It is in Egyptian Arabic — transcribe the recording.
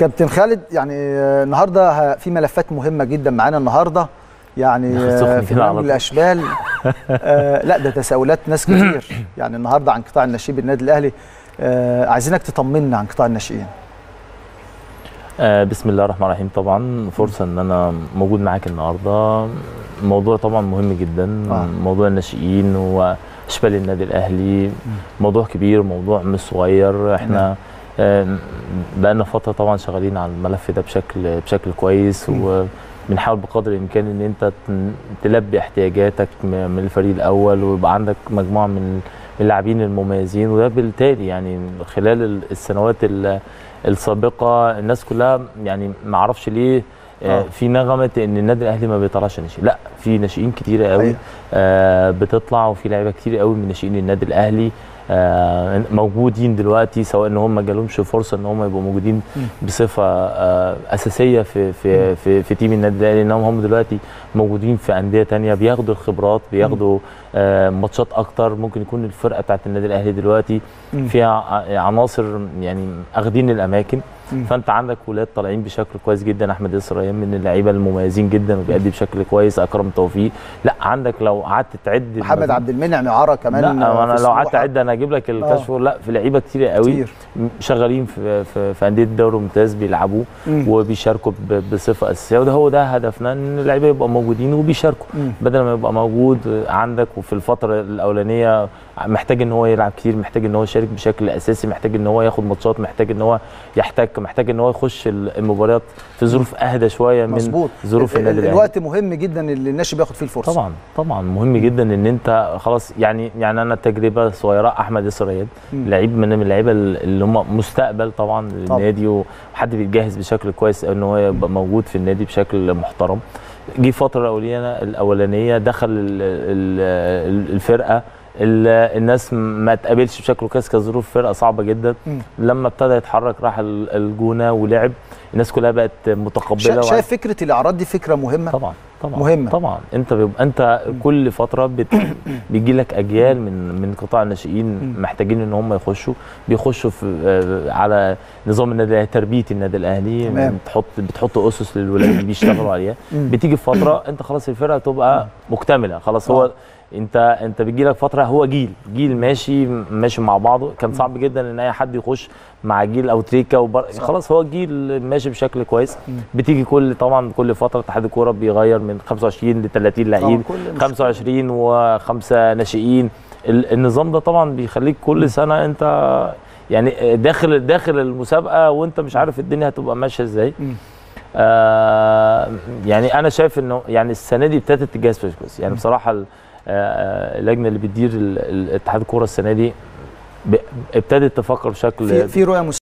كابتن خالد يعني آه، النهارده ه- في ملفات مهمه جدا معانا النهارده يعني سخن آه، كده في على برنامج طول. الاشبال آه لا ده تساؤلات ناس كتير يعني النهارده عن قطاع الناشئين بالنادي الاهلي آه عايزينك تطمنا عن قطاع الناشئين آه بسم الله الرحمن الرحيم طبعا فرصه ان انا موجود معاك النهارده موضوع طبعا مهم جدا آه. موضوع الناشئين واشبال النادي الاهلي موضوع كبير موضوع مش صغير احنا آه بقالنا فتره طبعا شغالين على الملف ده بشكل بشكل كويس مم. وبنحاول بقدر الامكان ان انت تن- تلبي احتياجاتك م- من الفريق الاول ويبقى عندك مجموعه من اللاعبين المميزين وده بالتالي يعني خلال ال- السنوات ال- السابقه الناس كلها يعني ما اعرفش ليه آه. آه. في نغمه ان النادي الاهلي ما بيطلعش ناشئين لا في ناشئين كتيره قوي حقيقة. آه بتطلع وفي لعيبه كتير قوي من ناشئين النادي الاهلي آه موجودين دلوقتي سواء ان هم ما جالهمش فرصه ان هم يبقوا موجودين مم. بصفه آه اساسيه في في في, في تيم النادي الاهلي انهم هم دلوقتي موجودين في انديه تانية بياخدوا الخبرات بياخدوا آه ماتشات اكتر ممكن يكون الفرقه بتاعت النادي الاهلي دلوقتي مم. فيها ع- عناصر يعني اخدين الاماكن مم. فانت عندك ولاد طالعين بشكل كويس جدا احمد ياسر ريان من اللعيبه المميزين جدا وبيأدي بشكل كويس اكرم توفيق لا عندك لو قعدت تعد محمد عبد المنعم اعاره كمان لا آه، انا في لو قعدت سموحة. اعد انا اجيب لك الكشف لا في لعيبه كتير قوي كتير شغالين في في, في انديه الدوري الممتاز بيلعبوا مم. وبيشاركوا ب- بصفه اساسيه وده هو ده هدفنا ان اللعيبه يبقوا موجودين وبيشاركوا مم. بدل ما يبقى موجود عندك وفي الفتره الاولانيه محتاج ان هو يلعب كتير محتاج ان هو يشارك بشكل اساسي محتاج ان هو ياخد ماتشات محتاج ان هو يحتك محتاج ان هو يخش المباريات في ظروف اهدى شويه من مظبوط ظروف ال- النادي الاهلي الوقت مهم جدا اللي الناشئ بياخد فيه الفرصه طبعا طبعا مهم جدا ان انت خلاص يعني يعني انا تجربه صغيره احمد ياسر ريان مم. لعيب من من اللعيبه اللي هم مستقبل طبعا للنادي وحد بيتجهز بشكل كويس ان هو يبقى موجود في النادي بشكل محترم جه فتره الاولانيه الاولانيه دخل ال- ال- الفرقه ال- الناس ما تقابلش بشكل كويس كظروف فرقه صعبه جدا مم. لما ابتدى يتحرك راح ال- الجونه ولعب الناس كلها بقت متقبله شا- وعايزة- شايف فكره الاعراض دي فكره مهمه طبعا طبعا مهمة. طبعا انت بيبقى انت كل فتره بت... بيجي لك اجيال من من قطاع الناشئين مم. محتاجين ان هم يخشوا بيخشوا في آه، على نظام النادي الاهلي تربيه النادي الاهلي تمام. بتحط بتحط اسس للولاد اللي بيشتغلوا عليها مم. بتيجي في فتره انت خلاص الفرقه تبقى مكتمله خلاص هو آه. انت انت بيجي لك فتره هو جيل جيل ماشي ماشي مع بعضه كان صعب جدا ان اي حد يخش مع جيل او تريكا وبر... صح. خلاص هو جيل ماشي بشكل كويس مم. بتيجي كل طبعا كل فتره اتحاد الكوره بيغير من 25 ل 30 لعيب طبعاً كل مشكلة. 25 وخمسه ناشئين ال- النظام ده طبعا بيخليك كل سنه انت يعني داخل داخل المسابقه وانت مش عارف الدنيا هتبقى ماشيه ازاي مم. آه يعني انا شايف انه يعني السنه دي ابتدت تتجهز بشكل كويس يعني بصراحه ال- آه، اللجنه اللي بتدير ال- ال- اتحاد الكوره السنه دي ب- ابتدت تفكر بشكل في في رؤيه